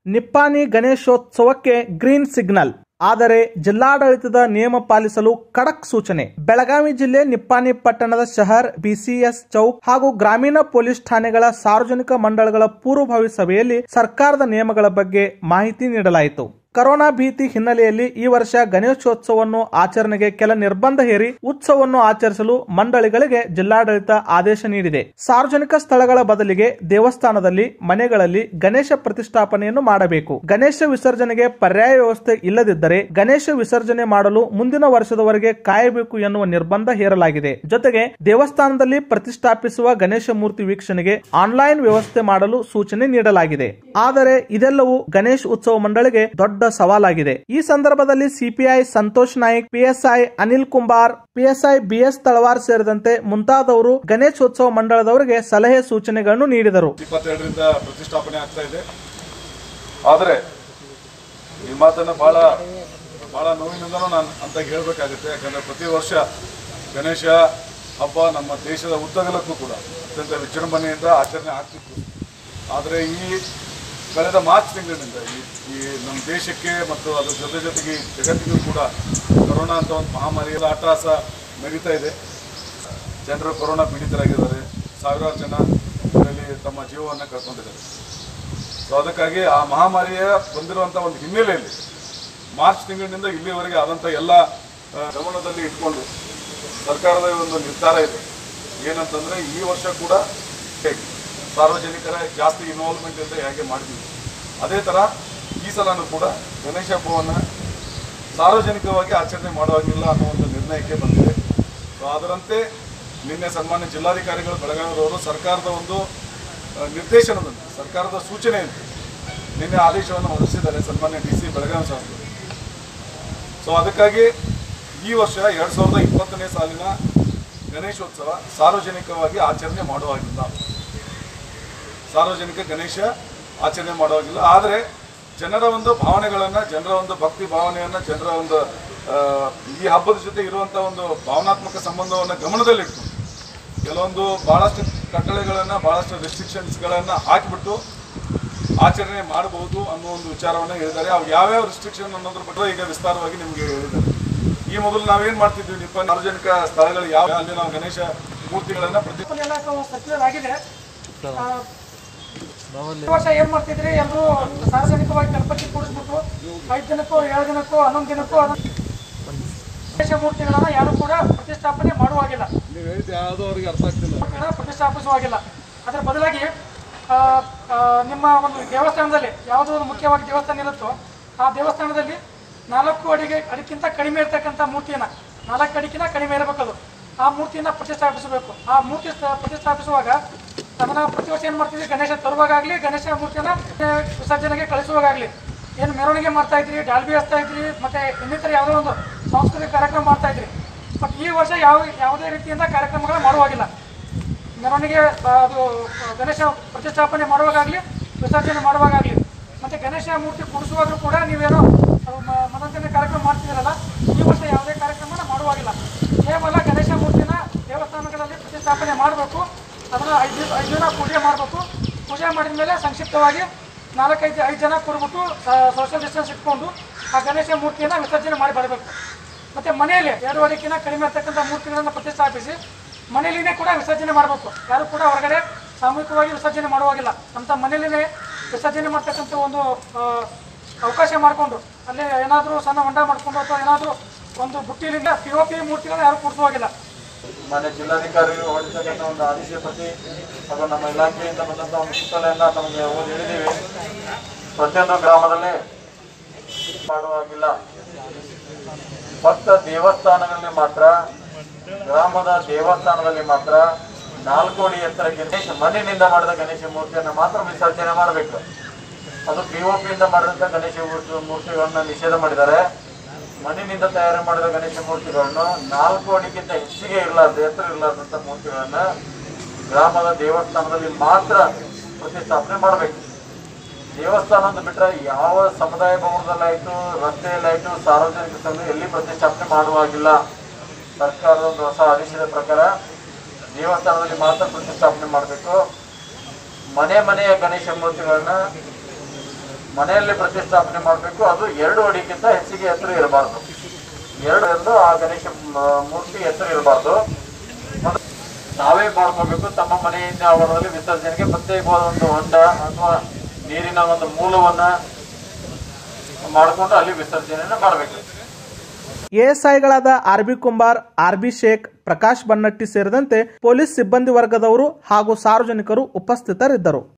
Nippani ಗಣೇಶೋತ್ಸವಕ್ಕೆ green signal ಆದರೆ ಜಿಲ್ಲಾಡಳಿತದ ನಿಯಮ ಪಾಲಿಸಲು ಖಡಕ್ ಸೂಚನೆ ಬೆಳಗಾವಿ ಜಿಲ್ಲೆ ನಿಪ್ಪಾಣಿ ಪಟ್ಟಣದ ಶಹರ್ ಬಿಸಿಎಸ್ ಚೌಕ್ ಹಾಗೂ ಗ್ರಾಮೀಣ ಪೊಲೀಸ್ ಠಾಣೆಗಳ ಸಾರ್ವಜನಿಕ ಮಂಡಳಗಳ ಪೂರ್ವಭಾವಿ ಸಭೆಯಲ್ಲಿ ಸರ್ಕಾರದ ನಿಯಮಗಳ ಬಗ್ಗೆ ಮಾಹಿತಿ ನೀಡಲಾಯಿತು ಕರೋನಾ ಭೀತಿ ಹಿನ್ನೆಲೆಯಲ್ಲಿ ಈ ವರ್ಷ ಗಣೇಶೋತ್ಸವವನ್ನು ಆಚರಣೆಗೆ ಕೆಲ ನಿರ್ಬಂಧ ಹೇರಿ ಉತ್ಸವವನ್ನು ಆಚರಿಸಲು ಮಂಡಳಿಗಳಿಗೆ ಜಿಲ್ಲಾಡಳಿತ ಆದೇಶ ನೀಡಿದೆ ಸಾರ್ವಜನಿಕ ಸ್ಥಳಗಳ ಬದಲಿಗೆ ದೇವಸ್ಥಾನದಲ್ಲಿ ಮನೆಗಳಲ್ಲಿ ಗಣೇಶ ಪ್ರತಿಷ್ಠಾಪನೆಯನ್ನು ಮಾಡಬೇಕು ಗಣೇಶ ವಿಸರ್ಜನೆಗೆ ಪರ್ಯಾಯ ವ್ಯವಸ್ಥೆ ಇಲ್ಲದಿದ್ದರೆ ಗಣೇಶ ವಿಸರ್ಜನೆ ಮಾಡಲು ಮುಂದಿನ ವರ್ಷದವರೆಗೆ ಕಾಯಬೇಕು ಎನ್ನುವ ನಿರ್ಬಂಧ ಹೇರಲಾಗಿದೆ ಜೊತೆಗೆ ದೇವಸ್ಥಾನದಲ್ಲಿ ಪ್ರತಿಷ್ಠಾಪಿಸುವ ಗಣೇಶ ಮೂರ್ತಿ ವೀಕ್ಷಣೆಗೆ ಆನ್ಲೈನ್ ವ್ಯವಸ್ಥೆ ಮಾಡಲು ಸೂಚನೆ ನೀಡಲಾಗಿದೆ ಆದರೆ ಇದೆಲ್ಲವೂ ಗಣೇಶ್ ಉತ್ಸವ ಮಂಡಳಿಗೆ ದೊಡ್ಡ ಸವಾಲಾಗಿದೆ ಈ ಸಂದರ್ಭದಲ್ಲಿ CPI Santosh Naik PSI Anil Kumbar PSI B S Talawar ಸೇರಿದಂತೆ ಮುಂತಾದವರು ಗಣೇಶೋತ್ಸವ ಮಂಡಳದವರಿಗೆ ಸಲಹೆ ಸೂಚನೆಗಳನ್ನು ನೀಡಿದರು ಇಪ್ಪತ್ತೆರಡರಿಂದ ಪ್ರತಿಷ್ಠಾಪನೆ ಆಗ್ತಾ ಇದೆ ಆದರೆ ಈ ಮಾತನ್ನ ಬಹಳ ಬಹಳ ನೋವಿನಿಂದನೂ ನಾನು ಅಂತ ಹೇಳಬೇಕಾಗುತ್ತೆ ಯಾಕಂದ್ರೆ ಪ್ರತಿ ವರ್ಷ ಗಣೇಶ ಹಬ್ಬ ನಮ್ಮ ದೇಶದ ಉದ್ದಗಲಕ್ಕೂ ಕೂಡ ಅತ್ಯಂತ ವಿಜೃಂಭಣೆಯಿಂದ ಆಚರಣೆ ಆಗ್ತಿತ್ತು ಆದರೆ ಈ ಕಳೆದ ಮಾರ್ಚ್ ತಿಂಗಳಿನಿಂದ ಈ ಈ ನಮ್ಮ ದೇಶಕ್ಕೆ ಮತ್ತು ಅದ್ರ ಜೊತೆ ಜೊತೆಗೆ ಜಗತ್ತಿಗೂ ಕೂಡ ಕೊರೋನಾ ಅಂತ ಒಂದು ಮಹಾಮಾರಿಯ ಅಟ್ಟಹಾಸ ನಡೀತಾ ಇದೆ ಜನರು ಕೊರೋನಾ ಪೀಡಿತರಾಗಿದ್ದಾರೆ ಸಾವಿರಾರು ಜನ ಇದರಲ್ಲಿ ತಮ್ಮ ಜೀವವನ್ನು ಕಳ್ಕೊಂಡಿದ್ದಾರೆ ಸೊ ಅದಕ್ಕಾಗಿ ಆ ಮಹಾಮಾರಿಯ ಬಂದಿರುವಂಥ ಒಂದು ಹಿನ್ನೆಲೆಯಲ್ಲಿ ಮಾರ್ಚ್ ತಿಂಗಳಿನಿಂದ ಇಲ್ಲಿವರೆಗೆ ಆದಂಥ ಎಲ್ಲ ಆ, ಗಮನದಲ್ಲಿ ಇಟ್ಕೊಂಡು ಸರ್ಕಾರದ ಒಂದು ನಿರ್ಧಾರ ಇದೆ ಏನಂತಂದ್ರೆ ಈ ವರ್ಷ ಕೂಡ ಹೇಗೆ ಸಾರ್ವಜನಿಕರ ಜಾಸ್ತಿ ಇನ್ವಾಲ್ವ್ಮೆಂಟ್ ಇಲ್ಲದೆ ಹೇಗೆ ಮಾಡಿದ್ವಿ ಅದೇ ಥರ ಈ ಸಲನೂ ಕೂಡ ಗಣೇಶ ಹಬ್ಬವನ್ನು ಸಾರ್ವಜನಿಕವಾಗಿ ಆಚರಣೆ ಮಾಡುವಾಗಿಲ್ಲ ಅನ್ನೋ ಒಂದು ನಿರ್ಣಯಕ್ಕೆ ಬಂದಿದೆ ಸೊ ಅದರಂತೆ ನಿನ್ನೆ ಸನ್ಮಾನ್ಯ ಜಿಲ್ಲಾಧಿಕಾರಿಗಳು ಬೆಳಗಾವಿಯವರು ಸರ್ಕಾರದ ಒಂದು ಆ, ನಿರ್ದೇಶನದಂತೆ ಸರ್ಕಾರದ ಸೂಚನೆಯಂತೆ ನಿನ್ನೆ ಆದೇಶವನ್ನು ಹೊರಡಿಸಿದ್ದಾರೆ ಸನ್ಮಾನ್ಯ ಡಿ ಸಿ ಬೆಳಗಾವಿ ಸಾಹೇಬರು ಸೊ ಅದಕ್ಕಾಗಿ ಈ ವರ್ಷ ಎರಡು ಸಾವಿರದ ಇಪ್ಪತ್ತನೇ ಸಾಲಿನ ಗಣೇಶೋತ್ಸವ ಸಾರ್ವಜನಿಕವಾಗಿ ಆಚರಣೆ ಮಾಡುವಾಗಿಲ್ಲ ಸಾರ್ವಜನಿಕ ಗಣೇಶ ಆಚರಣೆ ಮಾಡುವಾಗಿಲ್ಲ ಆದರೆ ಜನರ ಒಂದು ಭಾವನೆಗಳನ್ನು ಜನರ ಒಂದು ಭಕ್ತಿ ಭಾವನೆಯನ್ನು ಜನರ ಒಂದು ಆ, ಈ ಹಬ್ಬದ ಜೊತೆ ಇರುವಂಥ ಒಂದು ಭಾವನಾತ್ಮಕ ಸಂಬಂಧವನ್ನು ಗಮನದಲ್ಲಿಟ್ಟು ಕೆಲವೊಂದು ಭಾಳಷ್ಟು ಕಟ್ಟಳೆಗಳನ್ನು ಭಾಳಷ್ಟು ರೆಸ್ಟ್ರಿಕ್ಷನ್ಸ್ಗಳನ್ನು ಹಾಕಿಬಿಟ್ಟು ಆಚರಣೆ ಮಾಡಬಹುದು ಅನ್ನೋ ಒಂದು ವಿಚಾರವನ್ನು ಹೇಳಿದ್ದಾರೆ ಅವು ಯಾವ್ಯಾವ ರಿಸ್ಟ್ರಿಕ್ಷನ್ ಅನ್ನೋದ್ರ ಬಗ್ಗೆ ಈಗ ವಿಸ್ತಾರವಾಗಿ ನಿಮಗೆ ಹೇಳಿದ್ದಾರೆ ಈ ಮೊದಲು ನಾವೇನು ಮಾಡ್ತಿದ್ವಿ ನಿಪ್ಪ ಸಾರ್ವಜನಿಕ ಸ್ಥಳಗಳು ಯಾವ ಅಲ್ಲಿ ನಾವು ಗಣೇಶ ಮೂರ್ತಿಗಳನ್ನು ಪ್ರತಿ ಎಲ್ಲ ಸರ್ಕ್ಯುಲರ್ ಆಗಿದೆ ಆ, ಈ ವರ್ಷ ಏನ್ ಮಾಡ್ತಿದ್ರಿ ಎಲ್ಲರೂ ಸಾರ್ವಜನಿಕವಾಗಿ ಗಣಪತಿ ಕೂಡಿಸ್ಬಿಟ್ಟು ಐದು ದಿನಕ್ಕೂ ಏಳು ದಿನಕ್ಕೂ ಹನ್ನೊಂದು ದಿನಕ್ಕೂ ಅದನ್ನ ಗಣೇಶ ಮೂರ್ತಿಗಳನ್ನ ಯಾರು ಕೂಡ ಪ್ರತಿಷ್ಠಾಪನೆ ಮಾಡುವಾಗಿಲ್ಲ ನೀವು ಹೇಳಿದ್ದು ಯಾವುದೋ ಅವ್ರಿಗೆ ಅರ್ಥ ಆಗ್ತಿಲ್ಲ ಮೂರ್ತಿಗಳನ್ನ ಪ್ರತಿಷ್ಠಾಪಿಸುವಾಗಿಲ್ಲ ಅದರ ಬದಲಾಗಿ ಆ, ಆ, ನಿಮ್ಮ ಒಂದು ದೇವಸ್ಥಾನದಲ್ಲಿ ಯಾವುದೋ ಒಂದು ಮುಖ್ಯವಾಗಿ ದೇವಸ್ಥಾನ ಇರುತ್ತೋ ಆ ದೇವಸ್ಥಾನದಲ್ಲಿ ನಾಲ್ಕು ಅಡಿಗೆ ಅಡಿಗಿಂತ ಕಡಿಮೆ ಇರ್ತಕ್ಕಂಥ ಮೂರ್ತಿಯನ್ನ ನಾಲ್ಕು ಅಡಿಗಿನ ಕಡಿಮೆ ಇರಬೇಕದು ಆ ಮೂರ್ತಿಯನ್ನ ಪ್ರತಿಷ್ಠಾಪಿಸಬೇಕು ಆ ಮೂರ್ತಿ ಸ್ಥ- ಪ್ರತಿಷ್ಠಾಪಿಸುವಾಗ ಅದನ್ನ ಪ್ರತಿ ವರ್ಷ ಏನು ಮಾಡ್ತಿದ್ವಿ ಗಣೇಶ ತರುವಾಗಲಿ ಗಣೇಶ ಮೂರ್ತಿಯನ್ನ ಆ, ವಿಸರ್ಜನೆಗೆ ಕಳಿಸುವಾಗಲಿ ಏನು ಮೆರವಣಿಗೆ ಮಾಡ್ತಾ ಇದ್ರಿ ಡಾಲ್ಬಿ ಹಚ್ತಾ ಇದ್ರಿ ಮತ್ತೆ ಇನ್ನಿತರ ಯಾವುದೋ ಒಂದು ಸಾಂಸ್ಕೃತಿಕ ಕಾರ್ಯಕ್ರಮ ಮಾಡ್ತಾ ಇದ್ರಿ ಬಟ್ ಈ ವರ್ಷ ಯಾವ ಯಾವುದೇ ರೀತಿಯಿಂದ ಕಾರ್ಯಕ್ರಮಗಳು ಮಾಡುವಾಗಿಲ್ಲ ಮೆರವಣಿಗೆ ಆ, ಅದು ಆ, ಗಣೇಶ ಪ್ರತಿಷ್ಠಾಪನೆ ಮಾಡುವಾಗಲಿ ವಿಸರ್ಜನೆ ಮಾಡುವಾಗಲಿ ಮತ್ತೆ ಗಣೇಶ ಮೂರ್ತಿ ಕೂಡಿಸುವಾಗಲೂ ಕೂಡ ನೀವೇನೋ ಅದು ಮ- ಮನೋರಂಜನೆ ಕಾರ್ಯಕ್ರಮ ಮಾಡ್ತಿದ್ದೀರಲ್ಲ ಈ ವರ್ಷ ಯಾವುದೇ ಕಾರ್ಯಕ್ರಮನ ಮಾಡುವಾಗಿಲ್ಲ ಕೇವಲ ಗಣೇಶ ಮೂರ್ತಿನ ದೇವಸ್ಥಾನಗಳಲ್ಲಿ ಪ್ರತಿಷ್ಠಾಪನೆ ಮಾಡಬೇಕು ಅದನ್ನ ಐದು ದಿವಸ ಐದು ದಿನ ಪೂಜೆ ಮಾಡಬೇಕು ಪೂಜೆ ಮಾಡಿದ ಮೇಲೆ ಸಂಕ್ಷಿಪ್ತವಾಗಿ ನಾಲ್ಕೈದು ಐದು ಜನ ಕೂರ್ಬಿಟ್ಟು ಸೋಷಿಯಲ್ ಡಿಸ್ಟೆನ್ಸ್ ಇಟ್ಕೊಂಡು ಆ ಗಣೇಶ ಮೂರ್ತಿಯನ್ನು ವಿಸರ್ಜನೆ ಮಾಡಿ ಬರಬೇಕು ಮತ್ತೆ ಮನೆಯಲ್ಲಿ ಎರಡು ಅಡಿಕಿನ ಕಡಿಮೆ ಇರ್ತಕ್ಕಂಥ ಮೂರ್ತಿಗಳನ್ನು ಪ್ರತಿಷ್ಠಾಪಿಸಿ ಮನೆಯಲ್ಲಿನೇ ಕೂಡ ವಿಸರ್ಜನೆ ಮಾಡಬೇಕು ಯಾರು ಕೂಡ ಹೊರಗಡೆ ಸಾಮೂಹಿಕವಾಗಿ ವಿಸರ್ಜನೆ ಮಾಡುವಾಗಿಲ್ಲ ಅಂತ ಮನೆಯಲ್ಲಿನೇ ವಿಸರ್ಜನೆ ಮಾಡ್ತಕ್ಕಂಥ ಒಂದು ಆ, ಅವಕಾಶ ಮಾಡಿಕೊಂಡು ಅಲ್ಲಿ ಏನಾದರೂ ಸಣ್ಣ ಹೊಂಡ ಮಾಡಿಕೊಂಡು ಅಥವಾ ಏನಾದರೂ ಒಂದು ಬುಟ್ಟಿಲಿಂದ ಪಿ ಒ ಪಿ ಮೂರ್ತಿಗಳನ್ನ ಯಾರು ಕೂಡಿಸುವಾಗಿಲ್ಲ ಮಾನ್ಯ ಜಿಲ್ಲಾಧಿಕಾರಿಗಳು ಹೊರಡಿಸತಕ್ಕಂಥ ಒಂದು ಆದೇಶ ಪ್ರತಿ ಹಾಗೂ ನಮ್ಮ ಇಲಾಖೆಯಿಂದ ಬಂದಂಥ ಒಂದು ಸುತ್ತಲೆಯನ್ನ ನಮಗೆ ಓದಿ ಹೇಳಿದ್ದೀವಿ ಪ್ರತಿಯೊಂದು ಗ್ರಾಮದಲ್ಲಿ ಮಾಡುವಾಗಿಲ್ಲ ಭಕ್ತ ದೇವಸ್ಥಾನಗಳಲ್ಲಿ ಮಾತ್ರ ಗ್ರಾಮದ ದೇವಸ್ಥಾನದಲ್ಲಿ ಮಾತ್ರ ನಾಲ್ಕು ಅಡಿ ಎತ್ತರ ಗಣೇಶ ಮಣ್ಣಿನಿಂದ ಮಾಡಿದ ಗಣೇಶ ಮೂರ್ತಿಯನ್ನು ಮಾತ್ರ ವಿಸರ್ಜನೆ ಮಾಡಬೇಕು ಅದು ಪಿ ಒ ಪಿಯಿಂದ ಮಾಡಿದಂಥ ಗಣೇಶ ಮೂರ್ತಿ ಮೂರ್ತಿಗಳನ್ನ ನಿಷೇಧ ಮಾಡಿದ್ದಾರೆ ಮಣ್ಣಿನಿಂದ ತಯಾರು ಮಾಡಿದ ಗಣೇಶ ಮೂರ್ತಿಗಳನ್ನು ನಾಲ್ಕು ಅಡಿಗಿಂತ ಹೆಚ್ಚಿಗೆ ಇರಲಾರ್ದು ಎತ್ತರ ಇರಲಾರ್ದಂಥ ಮೂರ್ತಿಗಳನ್ನ ಗ್ರಾಮದ ದೇವಸ್ಥಾನದಲ್ಲಿ ಮಾತ್ರ ಪ್ರತಿಷ್ಠಾಪನೆ ಮಾಡಬೇಕು ದೇವಸ್ಥಾನ ಅಂತ ಬಿಟ್ರೆ ಯಾವ ಸಮುದಾಯ ಭವನದಲ್ಲಾಯ್ತು ರಸ್ತೆಯಲ್ಲಾಯ್ತು ಸಾರ್ವಜನಿಕ ಸ್ಥಳದಲ್ಲಿ ಎಲ್ಲಿ ಪ್ರತಿಷ್ಠಾಪನೆ ಮಾಡುವಾಗಿಲ್ಲ ಸರ್ಕಾರದ ಒಂದು ಹೊಸ ಆದೇಶದ ಪ್ರಕಾರ ದೇವಸ್ಥಾನದಲ್ಲಿ ಮಾತ್ರ ಪ್ರತಿಷ್ಠಾಪನೆ ಮಾಡಬೇಕು ಮನೆ ಮನೆಯ ಗಣೇಶ ಮೂರ್ತಿಗಳನ್ನ ಮನೆಯಲ್ಲಿ ಪ್ರತಿಷ್ಠಾಪನೆ ಮಾಡಬೇಕು ಅದು ಎರಡು ಅಡಿಗಿಂತ ಹೆಚ್ಚಿಗೆ ಎತ್ತರ ಇರಬಾರ್ದು ಎರಡು ಎಂದು ಆ ಗಣೇಶ ಮ- ಮೂರ್ತಿ ಎತ್ತರ ಇರಬಾರ್ದು ಮತ್ತು ನಾವೇ ಮಾಡ್ಕೋಬೇಕು ತಮ್ಮ ಮನೆಯಿಂದ ಆವರಣದಲ್ಲಿ ವಿಸರ್ಜನೆಗೆ ಪ್ರತ್ಯೇಕವಾದ ಒಂದು ಹೊಂಡ ಅಥವಾ ನೀರಿನ ಒಂದು ಮೂಲವನ್ನ ಮಾಡಿಕೊಂಡು ಅಲ್ಲಿ ವಿಸರ್ಜನೆಯನ್ನ ಮಾಡಬೇಕು ಎಎಸ್ಐಗಳಾದ R B Kumbar R B Shaikh Prakash Bannatti ಸೇರಿದಂತೆ ಪೊಲೀಸ್ ಸಿಬ್ಬಂದಿ ವರ್ಗದವರು ಹಾಗೂ ಸಾರ್ವಜನಿಕರು ಉಪಸ್ಥಿತರಿದ್ದರು